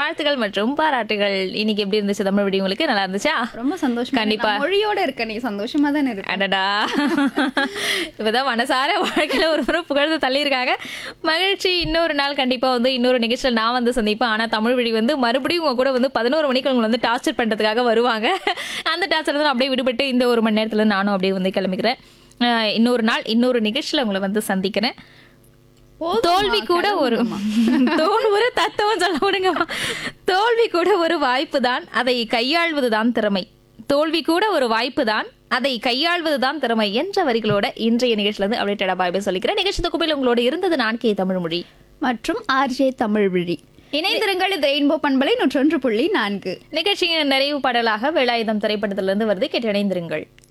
வாழ்த்துக்கள் மற்றும் பாராட்டுகள் இன்னைக்கு எப்படி இருந்துச்சு தமிழ் விடி உங்களுக்கு நல்லா இருந்துச்சா ரொம்ப சந்தோஷமா கண்டிப்பா. நான் மொழியோட இருக்க நீ சந்தோஷமா தானே இருக்க அடடா இப்பதான் மனசார வாழ்க்கையில ஒரு முறை புகழ்ந்து தள்ளியிருக்காங்க மகிழ்ச்சி இன்னொரு நாள் கண்டிப்பா வந்து இன்னொரு நிகழ்ச்சியில் நான் வந்து சந்திப்பேன் ஆனா தமிழ் வழி வந்து மறுபடியும் உங்க கூட வந்து பதினோரு மணிக்கு உங்களை வந்து டார்ச்சர் பண்றதுக்காக வருவாங்க அந்த டார்ச்சர் தான் அப்படியே விடுபட்டு இந்த ஒரு மணி நேரத்துல நானும் அப்படியே வந்து கிளம்பிக்கிறேன் அஹ் இன்னொரு நாள் இன்னொரு நிகழ்ச்சியில உங்களை வந்து சந்திக்கிறேன் போதுமா, தோல்வி கூட ஒரு கிளம்புங்கம்மா. தோல் ஒரு தத்துவம் சொல்ல விடுங்கம்மா தோல்வி கூட ஒரு வாய்ப்பு தான் அதை கையாள்வதுதான் திறமை தோல்வி கூட ஒரு வாய்ப்பு தான் அதை கையாள்வதுதான் திறமை என்ற வரிகளோட இன்றைய நிகழ்ச்சியில இருந்து அப்டேட்டடா பாய் பாய் சொல்லிக்கிறேன் நிகழ்ச்சி தொகுப்பில் உங்களோட இருந்தது நான் கே தமிழ்மொழி மற்றும் ஆர்ஜே தமிழ் விழி இணைந்திருங்கள் இது ரெயின்போ பண்பலை நூற்றொன்று புள்ளி நான்கு நிகழ்ச்சியின் நிறைவு பாடலாக வேலாயுதம் திரைப்படத்திலிருந்து வருது கேட்டு இணைந்திருங்கள்